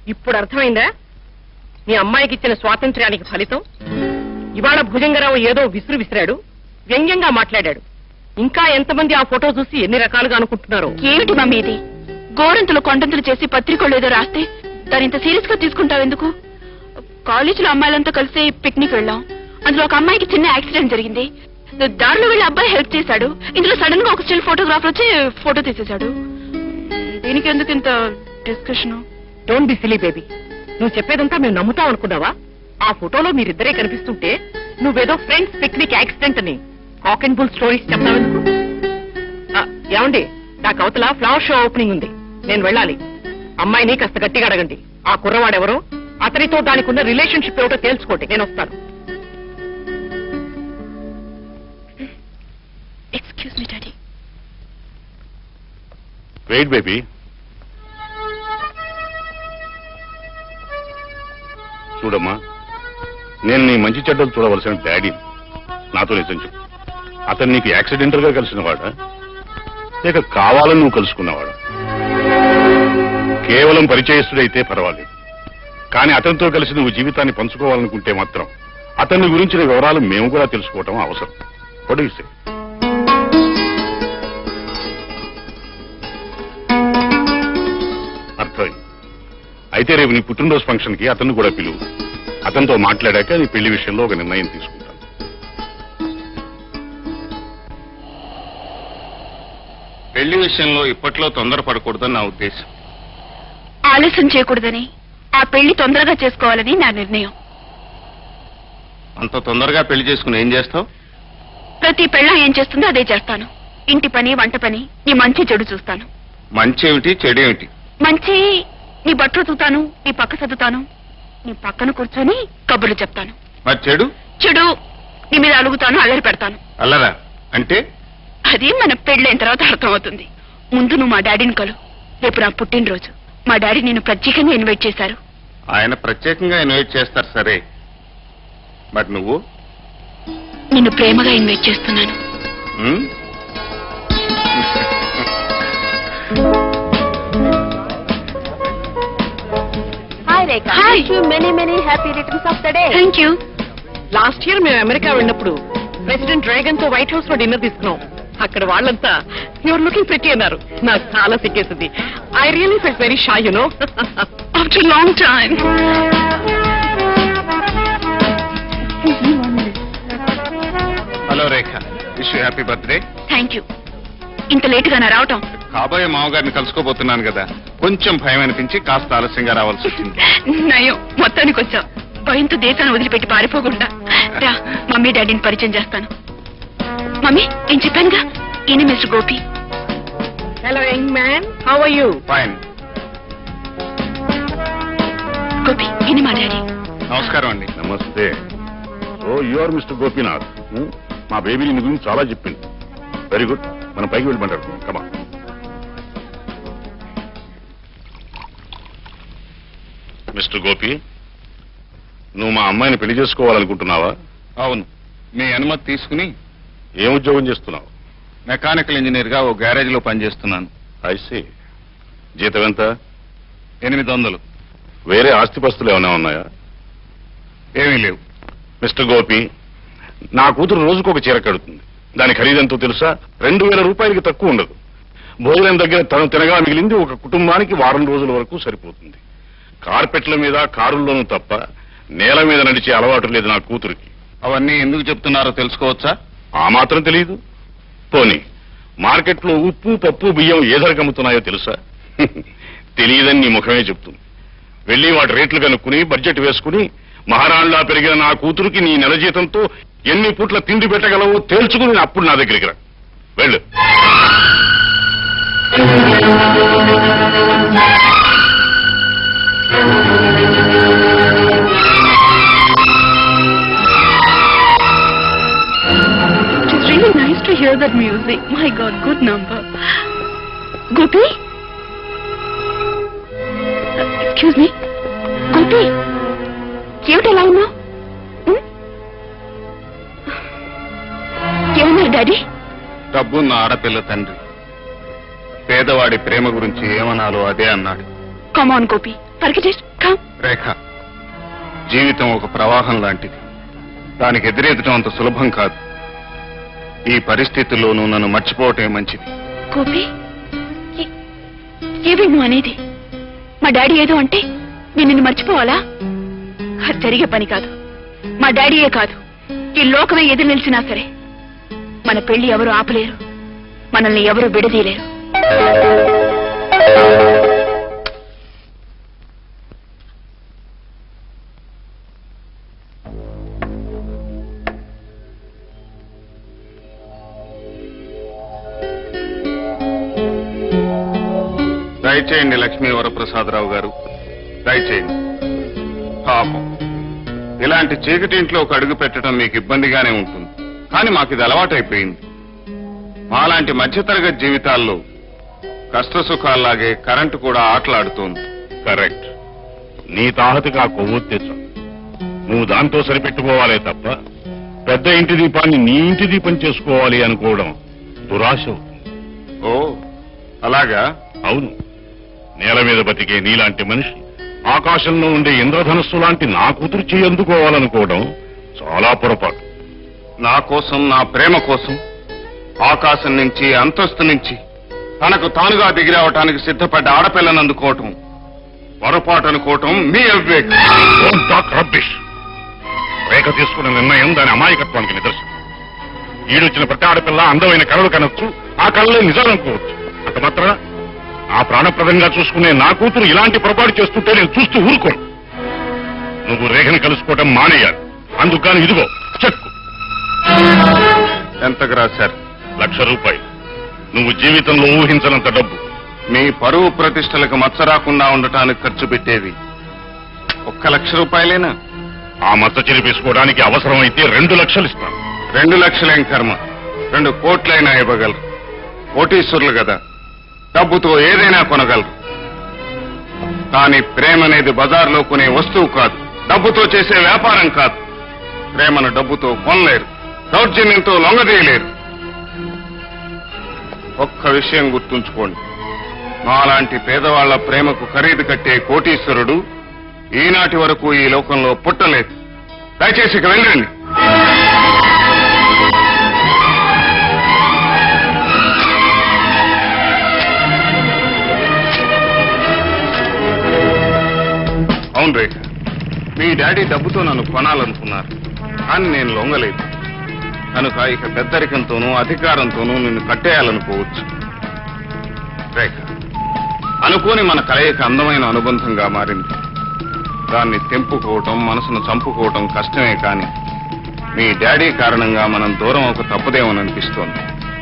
ఇప్పుడు అర్థమైందా మీ అమ్మాయికి ఇచ్చిన స్వాతంత్ర్యానికి ఫలితం ఇవాళ భుజంగరావు ఏదో విసురు విసిరాడు వ్యంగ్యంగా మాట్లాడాడు ఇంకా ఎంతమంది ఆ ఫోటో చూసి ఎన్ని రకాలుగా అనుకుంటున్నారో ఏమిటి మమ్మీ ఇది గోరంతులు కొండంతులు చేసి పత్రికలు ఏదో రాస్తే దాని ఇంత సీరియస్ గా తీసుకుంటావెందుకు కాలేజీలో అమ్మాయిలంతా కలిసి పిక్నిక్ వెళ్ళాం అందులో ఒక అమ్మాయికి చిన్న యాక్సిడెంట్ జరిగింది దారిలో వెళ్ళి అబ్బాయి హెల్ప్ చేశాడు ఇందులో సడన్ గా ఒక స్టిల్ ఫోటోగ్రాఫర్ వచ్చి ఫోటో తీసేశాడు దీనికి ఎందుకు ఇంత discussion don't be silly baby నువ్వు చెప్పేదంతా మేము నమ్ముతాం అనుకున్నావా ఆ ఫోటోలో మీరిద్దరే కనిపిస్తుంటే నువ్వేదో ఫ్రెండ్స్ పిక్నిక్ యాక్సిడెంట్ అని కాక్ అండ్ బుల్ స్టోరీస్ చెప్తావెందుకు ఆ, ఏమండి నాకు అవతల ఫ్లవర్ షో ఓపెనింగ్ ఉంది నేను వెళ్ళాలి అమ్మాయిని కాస్త గట్టిగా అడగండి ఆ కుర్రవాడెవరో అతనితో దానికి ఉన్న రిలేషన్షిప్ ఏమిటో తేల్చుకోండి నేను వస్తాను excuse me daddy wait baby చూడమ్మా నేను నీ మంచి చెడ్డలు చూడవలసిన డాడీ నాతో నిజం చెప్పు అతను నీకు యాక్సిడెంటల్ గా కలిసిన వాడా లేక కావాలని నువ్వు కలుసుకున్నవాడా కేవలం పరిచయస్తుడైతే పర్వాలేదు కానీ అతనితో కలిసి నువ్వు జీవితాన్ని పంచుకోవాలనుకుంటే మాత్రం అతన్ని గురించిన వివరాలు మేము కూడా తెలుసుకోవటం అవసరం పొడిగిస్తే అర్థమైంది అయితే రేపు నీ పుట్టినరోజు ఫంక్షన్ కి అతన్ని కూడా పిలువు అతనితో మాట్లాడాక నీ పెళ్లి విషయంలో ఒక నిర్ణయం తీసుకుంటాను పెళ్లి విషయంలో ఇప్పట్లో తొందరపడకూడదని నా ఉద్దేశం ఆలస్యం చేయకూడదని ఆ పెళ్లి తొందరగా చేసుకోవాలని నా నిర్ణయం అంత తొందరగా పెళ్లి చేసుకుని ఏం చేస్తావు ప్రతి పెళ్ళ ఏం చేస్తుందో అదే చేస్తాను ఇంటి పని వంట పని నీ మంచి చెడు చూస్తాను మంచి ఏమిటి చెడు ఏమిటి మంచి నీ బట్టలు చూతాను నీ పక్క చదువుతాను నీ పక్కన కూర్చొని కబుర్లు చెప్తాను మరి చెడు చెడు నీ మీద అలుగుతాను అల్లరి పెడతాను అల్లరా అంటే అది మన పెళ్ళైన తర్వాత అర్థమవుతుంది ముందు నువ్వు మా డాడీని కలు రేపు నా పుట్టినరోజు మా డాడీ నేను ప్రత్యేకంగా ఇన్వైట్ చేశారు ఆయన ప్రత్యేకంగా ఇన్వైట్ చేస్తారు సరే మరి నువ్వు నిన్ను ప్రేమగా ఇన్వైట్ చేస్తున్నాను ఉమ్? Hi, Rekha. Hi. Wish you many, many happy returns of the day. Thank you last year మేము అమెరికా వెళ్ళినప్పుడు ప్రెసిడెంట్ డ్రాగన్ తో వైట్ హౌస్ లో డిన్నర్ తీసుకున్నాం అక్కడ వాళ్ళంతా యువర్ లుకింగ్ ప్రెటీ అన్నారు నాకు చాలా సిగ్గేసింది I really fell very shy you know after long time hello Rekha wish you happy birthday thank you ఇంత లేట్ గా నా రావటం కాబోయే మామగారిని కలుసుకోబోతున్నాను కదా కొంచెం భయం అనిపించి కాస్త ఆలస్యంగా రావాల్సి వచ్చింది నయం మొత్తానికి వచ్చావు భయంతో దేశాన్ని వదిలిపెట్టి పారిపోకుండా రా మమ్మీ డాడీని పరిచయం చేస్తాను మమ్మీ నేను చెప్పానుగా ఈయన mister Gopi hello young man how are you fine Gopi ఈయన మా డాడీ నమస్కారం అండి నమస్తే ఓ యువర్ మిస్టర్ గోపీనాథ్ ఉం? మా బేబీ నీ గురించి చాలా చెప్పింది వెరీ గుడ్ మనం పైకి వెళ్ళి మాట్లాడుకుందాం కమా మిస్టర్ గోపి నువ్వు మా అమ్మాయిని పెళ్లి చేసుకోవాలనుకుంటున్నావా అవును మీ అనుమతి తీసుకుని ఏం ఉద్యోగం చేస్తున్నావు మెకానికల్ ఇంజనీర్ గా ఓ గ్యారేజ్ లో పనిచేస్తున్నాను ఐసి జీతం ఎంత ఎనిమిది వందలు వేరే ఆస్తిపస్తులు ఏమైనా ఉన్నాయా ఏమీ లేవు మిస్టర్ గోపి నా కూతురు రోజుకు ఒక చీర కడుతుంది దాని ఖరీదెంతో తెలుసా రెండు వేల రూపాయలకి తక్కువ ఉండదు భోజనం దగ్గర తను తినగా మిగిలింది ఒక కుటుంబానికి వారం రోజుల వరకు సరిపోతుంది కార్పెట్ల మీద కారుల్లోనూ తప్ప నేల మీద నడిచే అలవాటు లేదు నా కూతురికి అవన్నీ ఎందుకు చెప్తున్నారో తెలుసుకోవచ్చా ఆ మాత్రం తెలియదు పోనీ మార్కెట్లో ఉప్పు పప్పు బియ్యం ఏ ధరకు అమ్ముతున్నాయో తెలుసా తెలియదని నీ ముఖమే చెప్తుంది వెళ్ళి వాటి రేట్లు కనుక్కుని బడ్జెట్ వేసుకుని మహారాణిలా పెరిగిన నా కూతురికి నీ నెల జీతంతో ఎన్ని పూట్ల తిండి పెట్టగలవో తేల్చుకుని అప్పుడు నా దగ్గరికి రా వెళ్ళు It is really nice to hear that music. My God, good number. Gopi excuse me Gopi ఏమిటి ఎలా ఉన్నావు ఏమన్నారు డాడీ డబ్బున్న ఆడపిల్ల తండ్రి పేదవాడి ప్రేమ గురించి ఏమనాలో అదే అన్నాడు కమాన్ గోపి పర్కిటేష్ కమ్ రేఖ జీవితం ఒక ప్రవాహం లాంటిది దానికి ఎదురెదటం అంత సులభం కాదు ఈ పరిస్థితుల్లోనూ నన్ను మర్చిపోవటమే మంచిది గోపి ఏ- ఏవి నువ్వు అనేది మా డాడీ ఏదో అంటే నేను నిన్ను మర్చిపోవాలా అది జరిగే పని కాదు మా డాడీయే కాదు ఈ లోకమే ఎదురు నిలిచినా సరే మన పెళ్లి ఎవరు ఆపలేరు మనల్ని ఎవరు విడదీయలేరు దయచేయండి లక్ష్మీ వరప్రసాదరావు గారు దయచేయండి పాపం ఇలాంటి చీకటి ఇంట్లోకి అడుగు పెట్టడం మీకు ఇబ్బందిగానే ఉంటుంది కానీ మాకు ఇది అలవాటైపోయింది మాలాంటి మధ్యతరగతి జీవితాల్లో కష్ట సుఖాల్లాగే కరెంటు కూడా ఆటలాడుతోంది కరెక్ట్ నీ తాహతగా కొవ్వొత్తించ నువ్వు దాంతో సరిపెట్టుకోవాలే తప్ప పెద్ద ఇంటి దీపాన్ని నీ ఇంటి దీపం చేసుకోవాలి అనుకోవడం దురాశ అవుతుంది ఓ అలాగా అవును నేల మీద బతికే నీలాంటి మనిషి ఆకాశంలో ఉండే ఇంద్రధనస్సు లాంటి నా కూతురు చేయందుకోవాలనుకోవడం చాలా పొరపాటు నా కోసం నా ప్రేమ కోసం ఆకాశం నుంచి అంతస్తు నుంచి తనకు తానుగా దిగిరావటానికి సిద్ధపడ్డ ఆడపిల్లను అందుకోవటం పొరపాటు అనుకోవటం మీ అవివేకం Don't talk rubbish. రేఖ తీసుకున్న నిర్ణయం దాని అమాయకత్వానికి నిదర్శనం ఈడొచ్చిన ప్రతి ఆడపిల్ల అందమైన కళలు కనొచ్చు ఆ కళలే నిజాలనుకోవచ్చు అంత మాత్రాన ఆ ప్రాణప్రదంగా చూసుకునే నా కూతురు ఇలాంటి పొరపాటు చేస్తుంటే నేను చూస్తూ ఊరుకోను నువ్వు రేఖని కలుసుకోవటం మానేయాలి అందుకని ఇదిగో చెక్కు ఎంతకు రాశారు లక్ష రూపాయలు నువ్వు జీవితంలో ఊహించనంత డబ్బు మీ పరువు ప్రతిష్టలకు మచ్చ రాకుండా ఉండటానికి ఖర్చు పెట్టేది ఒక్క లక్ష రూపాయలేనా ఆ మచ్చ చెరిపేసుకోవడానికి అవసరమైతే రెండు లక్షలు ఇస్తాను రెండు లక్షలేం కర్మ రెండు కోట్లైనా ఇవ్వగలరు కోటీశ్వరులు కదా డబ్బుతో ఏదైనా కొనగలరు కానీ ప్రేమ అనేది బజార్లో కొనే వస్తువు కాదు డబ్బుతో చేసే వ్యాపారం కాదు ప్రేమను డబ్బుతో కొనలేరు దౌర్జన్యంతో లొంగదీయలేరు ఒక్క విషయం గుర్తుంచుకోండి మాలాంటి పేదవాళ్ల ప్రేమకు ఖరీదు కట్టే కోటీశ్వరుడు ఈనాటి వరకు ఈ లోకంలో పుట్టలేదు దయచేసి ఇక వెళ్ళండి అవును రేఖ మీ డాడీ డబ్బుతో నన్ను కొనాలనుకున్నారు కానీ నేను లొంగలేదు కనుక ఇక పెద్దరికంతోనూ అధికారంతోనూ నిన్ను కట్టేయాలనుకోవచ్చు రేఖ అనుకోని మన కలయిక అందమైన అనుబంధంగా మారింది దాన్ని తెంపుకోవటం మనసును చంపుకోవటం కష్టమే కాని మీ డాడీ కారణంగా మనం దూరం ఒక తప్పదేమోననిపిస్తోంది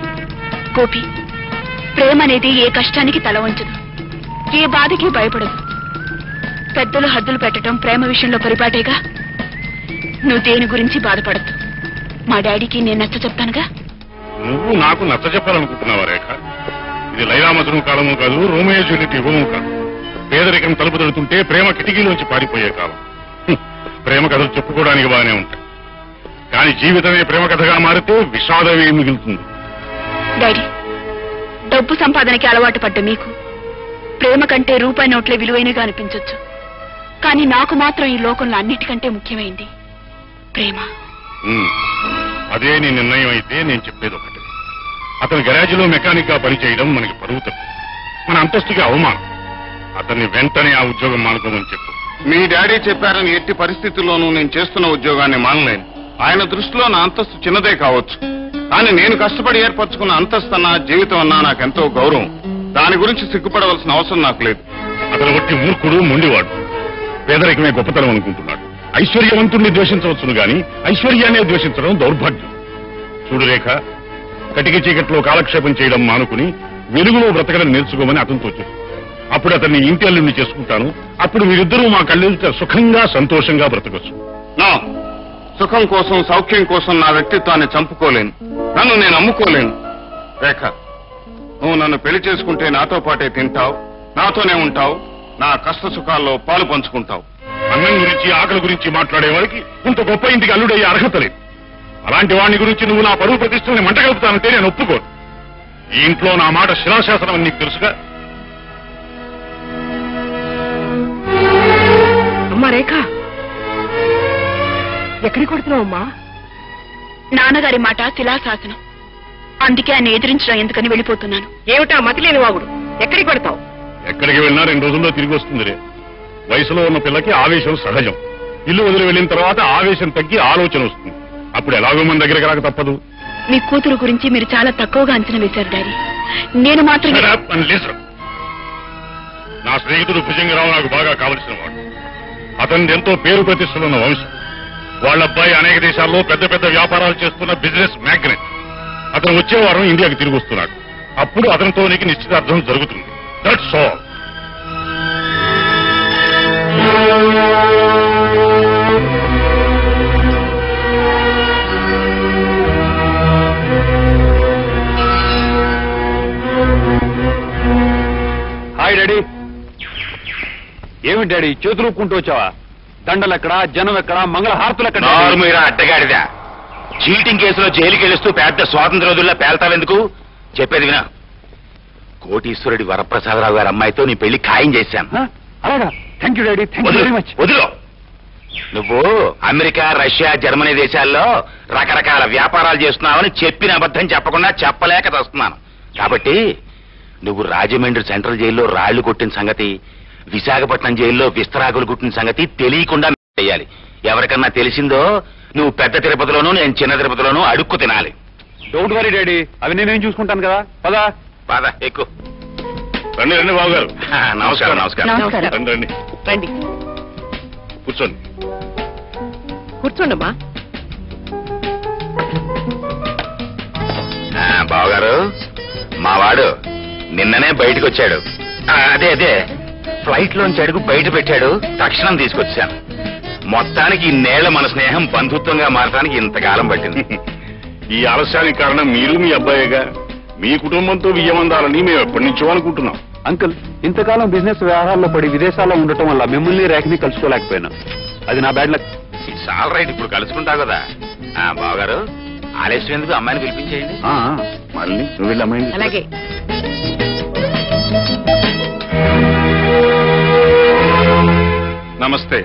గోపి ప్రేమ అనేది ఏ కష్టానికి తల వంచదు ఏ బాధకి భయపడదు పెద్దలు హద్దులు పెట్టడం ప్రేమ విషయంలో పరిపాటేగా నువ్వు దేని గురించి బాధపడద్దు మా డాడీకి నేను నచ్చ చెప్తానుగా నువ్వు నాకు నచ్చ చెప్పాలనుకుంటున్నావా రేఖ ఇది లైలా మజను కాలము కాదు రోమియో జూలియట్ యుగము కాదు పేదరికం తలుపు తడుతుంటే ప్రేమ కిటికీలోంచి పారిపోయే కాలం హ్మ్. ప్రేమ కథలు చెప్పుకోవడానికి బాగానే ఉంటాయి కానీ జీవితమే ప్రేమ కథగా మారితే విషాదమే మిగులుతుంది డాడీ డబ్బు సంపాదనకి అలవాటు పడ్డ మీకు ప్రేమ కంటే రూపాయి నోట్లే విలువైనగా అనిపించొచ్చు కానీ నాకు మాత్రం ఈ లోకంలో అన్నిటికంటే ముఖ్యమైంది ప్రేమ హ్మ్. అదే నీ నిర్ణయం అయితే నేను చెప్పేది ఒకటి అతని గరాజీలో మెకానిక్ గా పనిచేయడం మనకి పరువు తప్పు మన అంతస్తుకి అవమానం అతన్ని వెంటనే ఆ ఉద్యోగం మానుకోమని చెప్పు మీ డాడీ చెప్పారని ఎట్టి పరిస్థితుల్లోనూ నేను చేస్తున్న ఉద్యోగాన్ని మానలేను ఆయన దృష్టిలో నా అంతస్తు చిన్నదే కావచ్చు కానీ నేను కష్టపడి ఏర్పరచుకున్న అంతస్తు అన్నా జీవితం అన్నా నాకెంతో గౌరవం దాని గురించి సిగ్గుపడవలసిన అవసరం నాకు లేదు అతను ఒట్టి మూర్ఖుడు మొండివాడు పేదరికమే గొప్పతనం అనుకుంటున్నాడు ఐశ్వర్యవంతుణ్ణి ద్వేషించవచ్చును గాని ఐశ్వర్యాన్ని ద్వేషించడం దౌర్భాగ్యం చూడు రేఖ కటిక చీకట్లో కాలక్షేపం చేయడం మానుకుని వెలుగులో బ్రతకడం నేర్చుకోమని అతనితో చెప్పు అప్పుడు అతన్ని ఇంటి అల్లుడిని చేసుకుంటాను అప్పుడు మీరిద్దరూ మా కళ్ళెదుట సుఖంగా సంతోషంగా బ్రతకొచ్చు నా సుఖం కోసం సౌఖ్యం కోసం నా వ్యక్తిత్వాన్ని చంపుకోలేను నన్ను నేను అమ్ముకోలేను రేఖ నువ్వు నన్ను పెళ్లి చేసుకుంటే నాతో పాటే తింటావు నాతోనే ఉంటావు నా కష్ట సుఖాల్లో పాలు పంచుకుంటావు అన్నం గురించి ఆకలి గురించి మాట్లాడేవాడికి ఇంత గొప్ప ఇంటికి అల్లుడయ్యే అర్హత లేదు అలాంటి వాడిని గురించి నువ్వు నా పరువు ప్రతిష్టని మంటగలుపుతానంటే నేను ఒప్పుకోను ఈ ఇంట్లో నా మాట శిలాశాసనం అని నీకు తెలుసుగా ఎక్కడికి కొడుతున్నావమ్మా నాన్నగారి మాట శిలాశాసనం అందుకే ఆయన ఎదిరించడం ఎందుకని వెళ్ళిపోతున్నాను ఏమిటా మతిలేని వాగుడు ఎక్కడికి కొడతావు ఎక్కడికి వెళ్ళినా రెండు రోజుల్లో తిరిగి వస్తుంది రే వయసులో ఉన్న పిల్లకి ఆవేశం సహజం ఇల్లు వదిలి వెళ్ళిన తర్వాత ఆవేశం తగ్గి ఆలోచన వస్తుంది అప్పుడు ఎలాగో మన దగ్గరికి రాక తప్పదు మీ కూతురు గురించి మీరు చాలా తక్కువగా అంచనా వేశారు డాడీ నేను మాత్రం Shut up and listen. నా స్నేహితుడు భుజంగరావు నాకు బాగా కావలసిన వాడు అతని ఎంతో పేరు ప్రతిష్టలున్న వంశం వాళ్ళ అబ్బాయి అనేక దేశాల్లో పెద్ద పెద్ద వ్యాపారాలు చేస్తున్న బిజినెస్ మ్యాగ్నెట్ అతను వచ్చే వారం ఇండియాకి తిరిగి వస్తున్నాడు అప్పుడు అతనితో నీకు నిశ్చితార్థం జరుగుతుంది దట్స్ ఆల్ హాయ్ డాడీ ఏమి డాడీ చేతులు ఊపుకుంటూ వచ్చావా దండలు ఎక్కడా జనం ఎక్కడా మంగళ హారతులు ఎక్కడ నార్మీరా అడ్డగాడిదా చీటింగ్ కేసులో జైలుకి వెళుస్తూ పెద్ద స్వాతంత్ర రోజుల్లో పేల్తావెందుకు చెప్పేది వినా కోటీశ్వరుడి వరప్రసాదరావు గారి అమ్మాయితో నీ పెళ్లి ఖాయం చేశాను హ? అలాగా thank you daddy thank you very వదిలు మచ్ వదిలో నువ్వు అమెరికా రష్యా జర్మనీ దేశాల్లో రకరకాల వ్యాపారాలు చేస్తున్నావని చెప్పిన అబద్ధం చెప్పకుండా చెప్పలేక వస్తున్నాను కాబట్టి నువ్వు రాజమండ్రి సెంట్రల్ జైల్లో రాళ్లు కొట్టిన సంగతి విశాఖపట్నం జైల్లో విస్తరాకులు కుట్టిన సంగతి తెలియకుండా చేయాలి ఎవరికన్నా తెలిసిందో నువ్వు పెద్ద తిరుపతిలోనూ నేను చిన్న తిరుపతిలోనూ అడుక్కు తినాలి డోంట్ వరీ డాడీ అవి నేనేం చూసుకుంటాను కదా పదా బాధ ఎక్కువ రండి రండి బాబు గారు నమస్కారం నమస్కారం నమస్కారం రండి రండి రండి కూర్చోండి కూర్చోండమ్మా ఆ, బావగారు మావాడు నిన్ననే బయటకు వచ్చాడు ఆ, అదే అదే ఫ్లైట్ లోంచి అడుగు బయట పెట్టాడు తక్షణం తీసుకొచ్చాను మొత్తానికి ఇన్నేళ్ల మన స్నేహం బంధుత్వంగా మారడానికి ఇంతకాలం పట్టింది ఈ ఆలస్యానికి కారణం మీరు మీ అబ్బాయిగా మీ కుటుంబంతో వియ్యమందాలని మేము ఎప్పటి నుంచో అనుకుంటున్నాం అంకుల్ ఇంతకాలం బిజినెస్ వ్యవహారాల్లో పడి విదేశాల్లో ఉండటం వల్ల మిమ్మల్ని రేఖని కలుసుకోలేకపోయాను అది నా bad luck it's all right ఇప్పుడు కలుసుకుంటావు కదా ఆ, బావగారు ఆలస్యం ఎందుకు అమ్మాయిని పిలిపించేయండి మళ్ళీ నువ్వు వెళ్ళి అమ్మాయిని తీసుకురా. అలాగే నమస్తే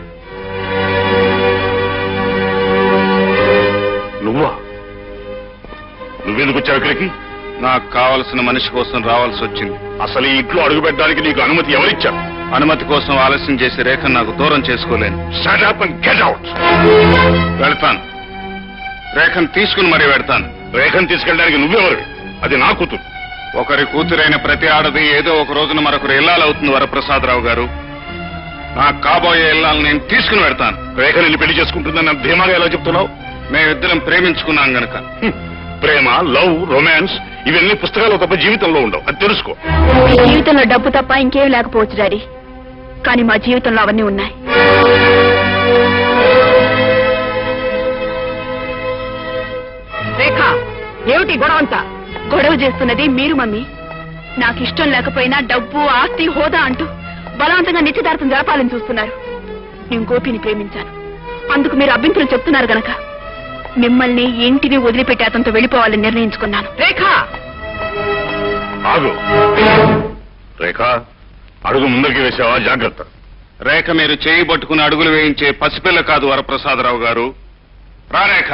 నువ్వా నువ్వెందుకు వచ్చావు ఇక్కడికి నాకు కావలసిన మనిషి కోసం రావాల్సి వచ్చింది అసలు ఈ ఇంట్లో అడుగు పెట్టడానికి నీకు అనుమతి ఎవరిచ్చారు అనుమతి కోసం ఆలస్యం చేసి రేఖ నాకు దూరం చేసుకోలేను Shut up and get out. వెళ్తాను రేఖను తీసుకుని మరీ వెళ్తాను రేఖను తీసుకెళ్ళడానికి నువ్వెవరు అది నా కూతురు ఒకరి కూతురైన ప్రతి ఆడది ఏదో ఒక రోజున మరొకరు ఇల్లాలవుతుంది వరప్రసాదరావు గారు నాకు కాబోయే ఇల్లాలను నేను తీసుకుని వెళ్తాను రేఖ నిన్ను పెళ్లి చేసుకుంటుందని నాకు ధీమాగా ఎలా చెప్తున్నావు మేమిద్దరం ప్రేమించుకున్నాం గనక హ్మ్. ప్రేమ లవ్ రొమాన్స్ ఇవన్నీ పుస్తకాలు తప్ప జీవితంలో ఉండవు అది తెలుసుకో మీ జీవితంలో డబ్బు తప్ప ఇంకేం లేకపోవచ్చు డాడీ కానీ మా జీవితంలో అవన్నీ ఉన్నాయి రేఖ ఏమిటి గొడవ అంతా గొడవ చేస్తున్నది మీరు మమ్మీ నాకు ఇష్టం లేకపోయినా డబ్బు ఆస్తి హోదా అంటూ బలవంతంగా నిశ్చితార్థం జరపాలని చూస్తున్నారు నేను గోపిని ప్రేమించాను అందుకు మీరు అభ్యంతరం చెప్తున్నారు గనక మిమ్మల్ని ఇంటిని వదిలిపెట్టి అతనితో వెళ్ళిపోవాలని నిర్ణయించుకున్నాను రేఖ ఆగు రేఖ అడుగు ముందరికి వేసావా జాగ్రత్త రేఖ మీరు చేయి పట్టుకుని అడుగులు వేయించే పసిపిల్ల కాదు వరప్రసాదరావు గారు రా రేఖ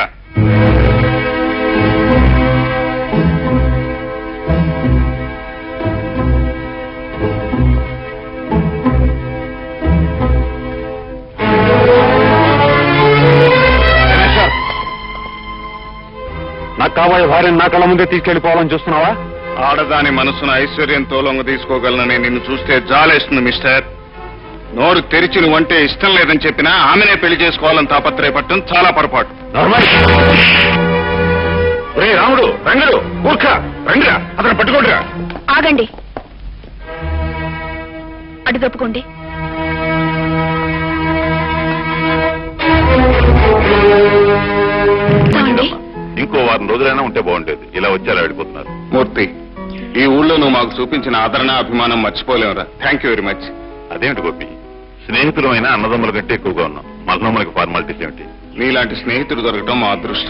నాకు కాబోయే భార్యను నా కళ్ళ ముందే తీసుకెళ్లిపోవాలని చూస్తున్నావా ఆడదాని మనసును ఐశ్వర్యంతో లొంగ తీసుకోగలనని నిన్ను చూస్తే జాలేస్తుంది మిస్టర్ నోరు తెరిచి నువ్వంటే ఇష్టం లేదని చెప్పినా ఆమెనే పెళ్లి చేసుకోవాలని తాపత్రయపడటం చాలా పొరపాటు నార్మల్ రే రాముడు రంగడు మూర్ఖ రండిరా అతను పట్టుకోండిరా ఆగండి అటు తప్పుకోండి ఏమండి? ఇంకో వారం రోజులైనా ఉంటే బాగుంటేది ఇలా వచ్చారా వెళ్ళిపోతున్నారు మూర్తి ఈ ఊళ్ళో నువ్వు మాకు చూపించిన ఆదరణ అభిమానం మర్చిపోలేవురా థ్యాంక్ యూ వెరీ మచ్ అదేమిటి గోపి స్నేహితులమైన అన్నదమ్ముల కంటే ఎక్కువగా ఉన్నాం మనలో మనకి ఫార్మాలిటీస్ ఏమిటి నీలాంటి స్నేహితుడు దొరకడం మా అదృష్టం